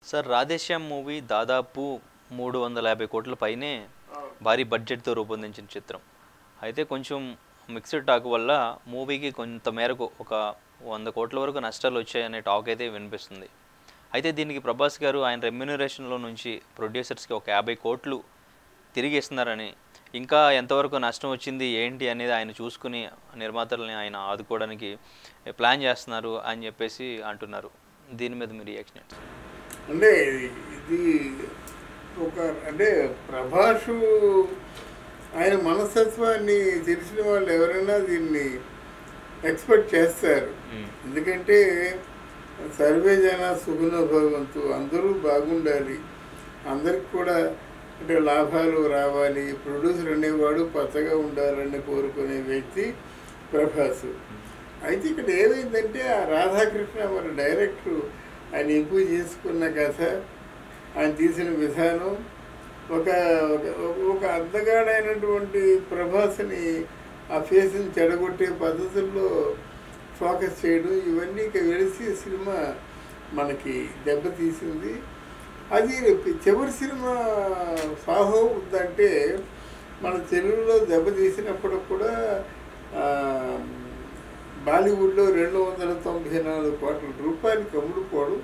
Sir Radhe Shyam movie దాదాపు మూడు వందల యాభై కోట్ల పైనే భారీ బడ్జెట్తో రూపొందించిన చిత్రం అయితే కొంచెం మిక్స్డ్ టాక్ వల్ల మూవీకి కొంత మేరకు ఒక వంద కోట్ల వరకు నష్టాలు వచ్చాయనే టాక్ అయితే వినిపిస్తుంది అయితే దీనికి ప్రభాస్ గారు ఆయన రెమ్యునరేషన్లో నుంచి ప్రొడ్యూసర్స్కి ఒక యాభై కోట్లు తిరిగి ఇస్తున్నారని ఇంకా ఎంతవరకు నష్టం వచ్చింది ఏంటి అనేది ఆయన చూసుకుని నిర్మాతల్ని ఆయన ఆదుకోవడానికి ప్లాన్ చేస్తున్నారు అని చెప్పేసి అంటున్నారు దీని మీద మీ రియాక్షన్ ఏంటి అంటే ఇది ఒక అంటే ప్రభాసు ఆయన మనస్తత్వాన్ని తెలిసిన వాళ్ళు ఎవరైనా దీన్ని ఎక్స్పెక్ట్ చేస్తారు మ్మ్. ఎందుకంటే సర్వే జన సుగుణ భగవంతు అందరూ బాగుండాలి అందరికి కూడా అంటే లాభాలు రావాలి ప్రొడ్యూసర్ అనేవాడు పచ్చగా ఉండాలని కోరుకునే వ్యక్తి ప్రభాసు అయితే ఇక్కడ ఏమైందంటే ఆ రాధాకృష్ణ మన డైరెక్టర్ ఆయన ఎంపిక చేసుకున్న కథ ఆయన తీసిన విధానం ఒక ఒక- ఒక అందగాడైనటువంటి ప్రభాస్ని ఆ ఫేస్ని చెడగొట్టే పద్ధతుల్లో ఫోకస్ చేయడం ఇవన్నీ ఇక వెలిసి సినిమా మనకి దెబ్బతీసింది అది చివరి సినిమా సాహో ఉందంటే మన తెలుగులో దెబ్బతీసినప్పుడు కూడా ఆ, బాలీవుడ్లో రెండు వందల తొంభై నాలుగు కోట్ల రూపాయలకి అమ్ముడుపోవడం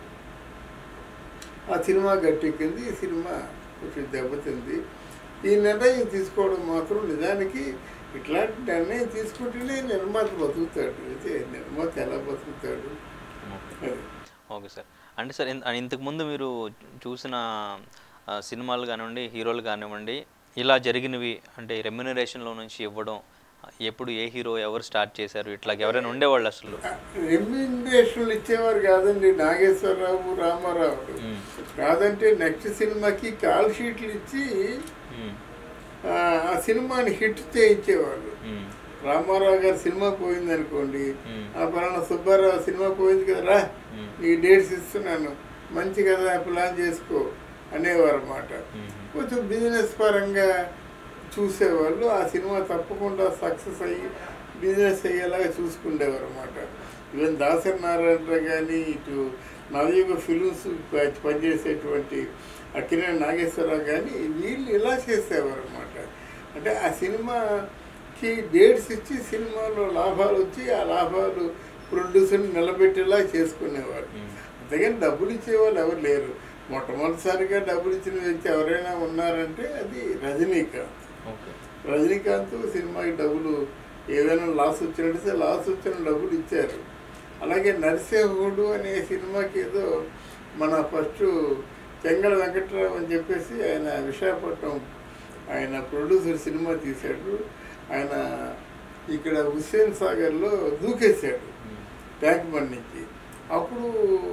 ఆ సినిమా గట్టెక్కింది ఈ సినిమా కొంచెం దెబ్బతింది ఈ నిర్ణయం తీసుకోవడం మాత్రం నిజానికి ఇట్లాంటి నిర్ణయం తీసుకుంటేనే నిర్మాత బతుకుతాడు అయితే నిర్మాత ఎలా బతుకుతాడు అది ఓకే సార్ అంటే సార్ ఇన్- ఇంతకు ముందు మీరు చూసిన ఆ, సినిమాలు కానివ్వండి హీరోలు కానివ్వండి ఇలా జరిగినవి అంటే రెమ్యునరేషన్లో నుంచి ఇవ్వడం ఎప్పుడు ఏ హీరో ఎవరు స్టార్ట్ చేశారు ఇట్లా ఎవరైనా ఉండేవాళ్ళు అసలు రెమ్యూనరేషన్లు ఇచ్చేవారు కాదండి నాగేశ్వరరావు రామారావు మ్మ్. కాదంటే నెక్స్ట్ సినిమాకి కాల్ షీట్లు ఇచ్చి మ్మ్. ఆ, ఆ సినిమాని హిట్ చేయించేవాళ్ళు మ్మ్. రామారావు గారి సినిమా పోయింది అనుకోండి మ్మ్. ఆ పలానా సుబ్బారావు సినిమా పోయింది కదరా మ్మ్. ఈ డేట్స్ ఇస్తున్నాను మంచి కదా ప్లాన్ చేసుకో అనేవారు అన్నమాట మ్మ్. కొంచెం బిజినెస్ పరంగా చూసేవాళ్ళు ఆ సినిమా తప్పకుండా సక్సెస్ అయ్యి బిజినెస్ అయ్యేలాగా చూసుకునేవారు అనమాట ఈవెన్ దాసరి నారాయణరావు కానీ ఇటు నవయుగ ఫిలిమ్స్ ప- పనిచేసేటువంటి అక్కినేని నాగేశ్వరరావు కానీ వీళ్ళు ఇలా చేసేవారు అనమాట అంటే ఆ సినిమాకి డేట్స్ ఇచ్చి సినిమాలో లాభాలు వచ్చి ఆ లాభాలు ప్రొడ్యూసర్ని నిలబెట్టేలా చేసుకునేవారు మ్మ్. అంతేగాని డబ్బులు ఇచ్చేవాళ్ళు ఎవరు లేరు మొట్టమొదటిసారిగా డబ్బులు ఇచ్చిన వ్యక్తి ఎవరైనా ఉన్నారంటే అది రజనీకాంత్ ఓకే రజనీకాంత్ సినిమాకి డబ్బులు ఏదైనా లాస్ వచ్చినట్టు లాస్ వచ్చిన డబ్బులు ఇచ్చారు అలాగే నరసింహుడు అనే సినిమాకి ఏదో మన ఫస్ట్ చెంగళ వెంకట్రావు అని చెప్పేసి ఆయన విశాఖపట్నం ఆయన ప్రొడ్యూసర్ సినిమా తీశాడు ఆయన ఇక్కడ హుస్సేన్ సాగర్లో దూకేశాడు మ్మ్. ట్యాంక్ బండ్ నుంచి అప్పుడు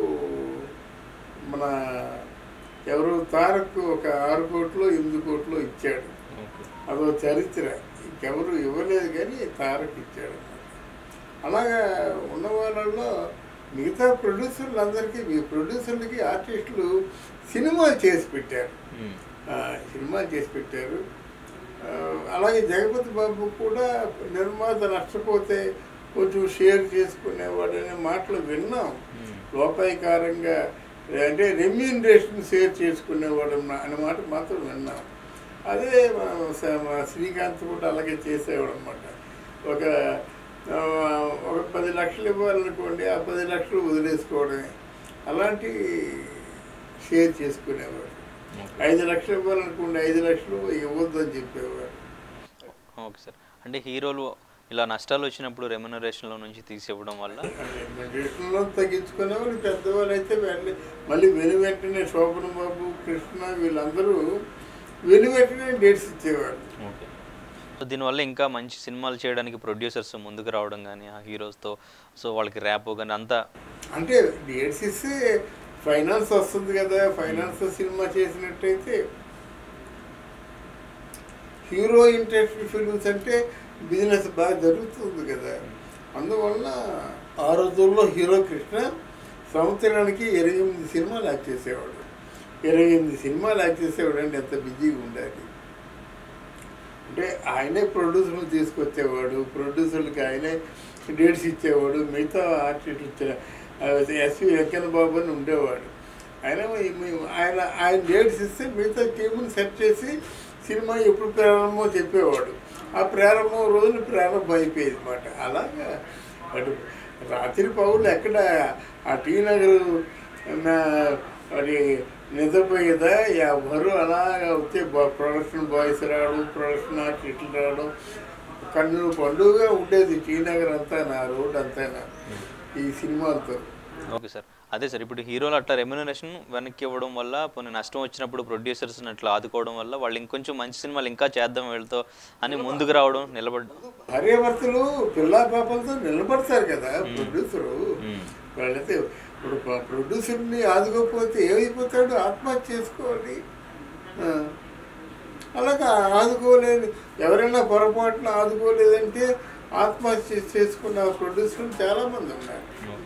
మన ఎవరు తారక్ ఒక ఆరు కోట్లు ఎనిమిది కోట్లు ఇచ్చాడు ఓకే అదో చరిత్ర ఇంకెవరు ఇవ్వలేదు కానీ తారక్ ఇచ్చాడు అలాగా ఉన్న వాళ్ళలో మిగతా ప్రొడ్యూసర్లు అందరికీ ఈ ప్రొడ్యూసర్లకి ఆర్టిస్టులు సినిమాలు చేసి పెట్టారు మ్మ్. ఆ, సినిమాలు చేసి పెట్టారు ఆ, అలాగే జగపతి బాబు కూడా నిర్మాత నష్టపోతే కొంచెం షేర్ చేసుకునేవాడనే మాటలు విన్నాం మ్మ్. లోపాయికారంగా అంటే రెమ్యూనరేషన్ షేర్ చేసుకునేవాడు అన్న- అనే మాట మాత్రం విన్నాం అదే మన స- మన శ్రీకాంత్ కూడా అలాగే చేసేవాడు అనమాట ఒక ఆ, ఒక పది లక్షలు ఇవ్వాలనుకోండి ఆ పది లక్షలు వదిలేసుకోవడమే అలాంటి షేర్ చేసుకునేవాడు ఓకే. ఐదు లక్షలు ఇవ్వాలనుకోండి ఐదు లక్షలు ఇవ్వద్దు అని చెప్పేవాడు ఓకే సార్ అంటే హీరోలు ఇలా నష్టాలు వచ్చినప్పుడు రెమ్యునరేషన్లో నుంచి తీసివ్వడం వల్ల కృష్ణలో తగ్గించుకునే వాళ్ళు పెద్దవాళ్ళు అయితే వెళ్ళి మళ్ళీ వెను వెంటనే శోభన బాబు కృష్ణ వీళ్ళందరూ వెను వెంటనే డేట్స్ ఇచ్చేవాళ్ళు ఓకే సో దీనివల్ల ఇంకా మంచి సినిమాలు చేయడానికి ప్రొడ్యూసర్స్ ముందుకు రావడం కానీ ఆ హీరోస్తో సో వాళ్ళకి ర్యాప్ కానీ అంతా అంటే డేట్స్ ఇస్తే ఫైనాన్స్ వస్తుంది కదా ఫైనాన్స్ సినిమా చేసినట్టయితే హీరో ఇంట్రెస్ట్ ఫిల్మ్స్ అంటే బిజినెస్ బాగా జరుగుతుంది కదా అందువల్ల ఆ రోజుల్లో హీరో కృష్ణ సంవత్సరానికి ఇరవై ఎనిమిది సినిమాలు యాక్ట్ చేసేవాడు ఇరవై ఎనిమిది సినిమాలు యాక్ట్ చేసేవాడు అంటే ఎంత బిజీగా ఉండాలి అంటే ఆయనే ప్రొడ్యూసర్లు తీసుకొచ్చేవాడు ప్రొడ్యూసర్లకి ఆయనే డేట్స్ ఇచ్చేవాడు మిగతా ఆర్టిస్టులు ఇచ్చిన ఎస్వి వెంకన్న బాబు అని ఉండేవాడు ఆయన మేము ఆయన ఆయన డేట్స్ ఇస్తే మిగతా టీముని సెట్ చేసి సినిమా ఎప్పుడు ప్రారంభమో చెప్పేవాడు ఆ ప్రారంభం రోజున ప్రారంభం అయిపోయేది అనమాట అలాగా అటు రాత్రి పౌరులు ఎక్కడ ఆ టీ నగర్ నా- అది నిద్రపోయేదా ఎవరు అలాగా వచ్చే ప్రొడక్షన్ బాయ్స్ రావడం ప్రొడక్షన్ ఆర్టిస్టులు రావడం కన్నుల పండుగగా ఉండేది టీ నగర్ అంతా నా రోడ్ అంతా ఈ సినిమాలతో ఓకే సార్ అదే సార్ ఇప్పుడు హీరోలు అట్లా రెమ్యునరేషన్ వెనక్కి ఇవ్వడం వల్ల కొన్ని నష్టం వచ్చినప్పుడు ప్రొడ్యూసర్స్ అట్లా ఆదుకోవడం వల్ల వాళ్ళు ఇంకొంచెం మంచి సినిమాలు ఇంకా చేద్దాం వీళ్ళతో అని ముందుకు రావడం నిలబడ భార్యాభర్తలు పిల్లా పాపలతో నిలబడతారు కదా ప్రొడ్యూసరు వాళ్ళైతే ఇప్పుడు ప- ప్రొడ్యూసర్ని ఆదుకోకపోతే ఏమైపోతాడు ఆత్మహత్య చేసుకోవాలి ఆ. అలాగా ఆదుకోలేని ఎవరైనా పొరపాటున ఆదుకోలేదంటే ఆత్మహత్య చేసుకున్న ప్రొడ్యూసర్లు చాలామంది ఉన్నారు